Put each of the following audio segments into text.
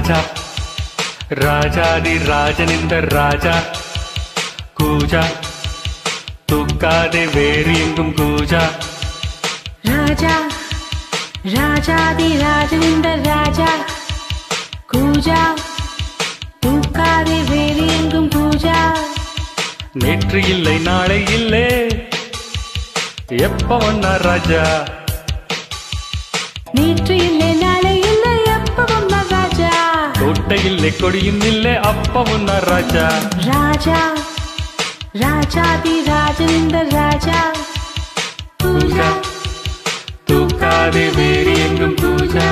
ராஜா ராஜாதி ராஜனிந்த ராஜா கூஜா தூக்காதே வேறு எங்கும் கூஜா ராஜா ராஜாதி ராஜனிந்த ராஜா கூஜா தூக்காதே வேறு எங்கும் பூஜா நேற்று இல்லை நாளை இல்லை எப்ப வந்தா ராஜா நேற்று இல்லை நாளை இல்லை எப்பவும் நான் ராஜா கோட்டை இல்லை கொடியும் இல்லை அப்ப வந்தா ராஜா ராஜா ராஜாதி ராஜனிந்த ராஜா பூஜா தூக்காதே வேறு எங்கும் பூஜா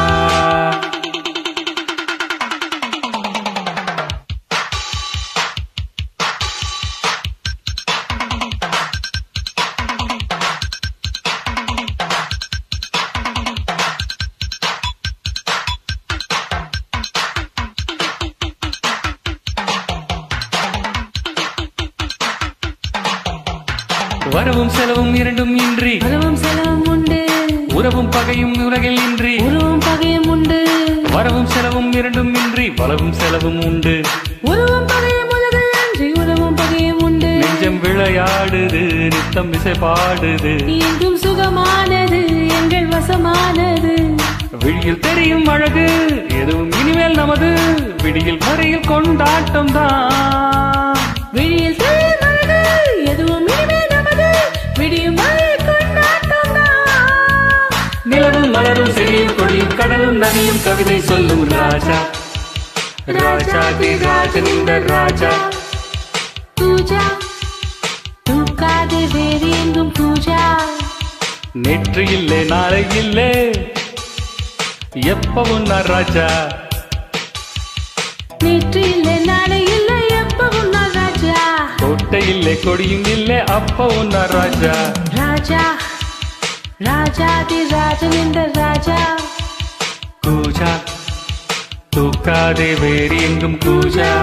வரவும் செலவும் இரண்டும் இன்றி உறவும் செலவும் உண்டு உறவும் பகையும் உலகில் இன்றி உருவம் பகையும் உண்டு வரவும் செலவும் இரண்டும் இன்றி வளவும் செலவும் உண்டு உருவம் பகையும் உலகில் அன்றி உறவும் பகையும் உண்டு நெஞ்சம் விளையாடுது நித்தம் இசை பாடுது எங்கும் சுகமானது எங்கள் வசமானது விழியில் தெரியும் அழகு எதுவும் இனிமேல் நமது விடியில் மறையில் கொண்டாட்டம் தான் விழியில் தெரியும் அழகு எதுவும் இனிமே நமது விடியும் வரை கொண்டாட்டம் தான் நிலவும் மலரும் செடியும் கொடியும் கடலும் நதியும் கவிதை சொல்லும் ராஜா ராஜாதி ராஜன் இந்த ராஜா பூஜா தூக்காதே வேறு எங்கும் பூஜா நேற்று இல்லை நாளை இல்லை எப்பவும் நான் ராஜா நேற்று இல்லை நாளை இல்லை எப்பவும் நான் ராஜா கோட்டை இல்லை கொடியும் இல்லை அப்பவும் நான் ராஜா ராஜா ராஜாதி ராஜன் இந்த ராஜா கூஜா தூக்காதே வேறு எங்கும் கூஜா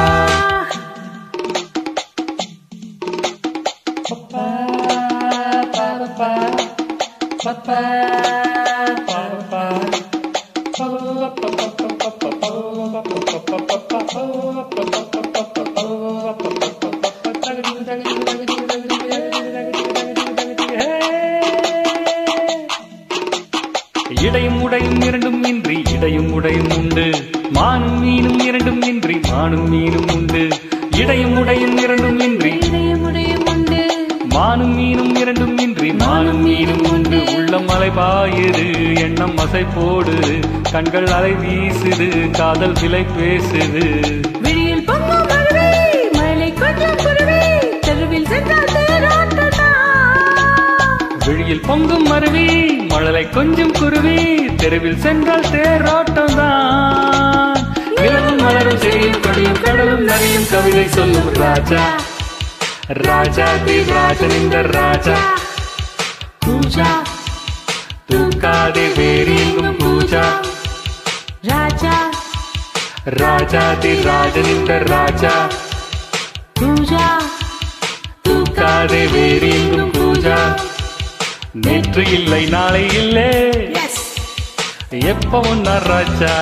இடையும் உடையும் இரண்டும் இன்றி இடையும் உடையும் உண்டு மானும் மீனும் இரண்டும் இன்றி மானும் மீனும் உண்டு இடையும் உடையும் இரண்டும் இன்றி இதயம் உடையும் உண்டு மானும் மீனும் இரண்டும் இன்றி மானும் மீனும் உண்டு உள்ளம் அலை பாயுது எண்ணம் அசை போடுது கண்கள் அலை வீசுது காதல் விலை பேசுது விழியில் பொங்கும் அருவி மழலை கொஞ்சம் குருவி தெருவில் சென்றால் தேரோட்டமா விழியில் பொங்கும் அருவி மழலை கொஞ்சம் குருவி தெருவில் சென்றால் தேரோட்டம் தான் நிலவும் மலரும் செடியும் கொடியும் கடலும் நதியும் கவிதை சொல்லும் ராஜா ராஜா தி ராஜன் இந்த ராஜா பூஜா தூக்காதே வேறு எங்கும் பூஜா ராஜா ராஜா தி ராஜன் இந்த ராஜா பூஜா தூக்காதே வேறு எங்கும் பூஜா நேற்று இல்லை நாளை இல்லை எஸ் எப்பவும் நான் ராஜா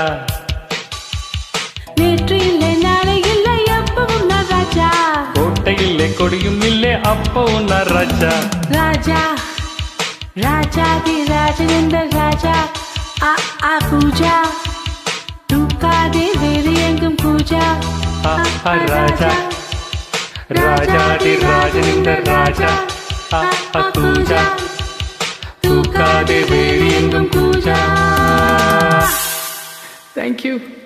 நேற்று இல்லை நாளை இல்லை எப்பவும் நான் ராஜா கோட்டை இல்லை கொடியும் இல்லை அப்பவும் நான் ராஜா ராஜா ராஜாதி ராஜன் இந்த ராஜா ஆ ஆ பூஜா தூக்காதே வேறு எங்கும் பூஜா ஆ, ஆ, ராஜா. ராஜாதி ராஜன் இந்த ராஜா ஆ, ஆ, பூஜா தூக்காதே வேறு எங்கும் பூஜா தேங்க்யூ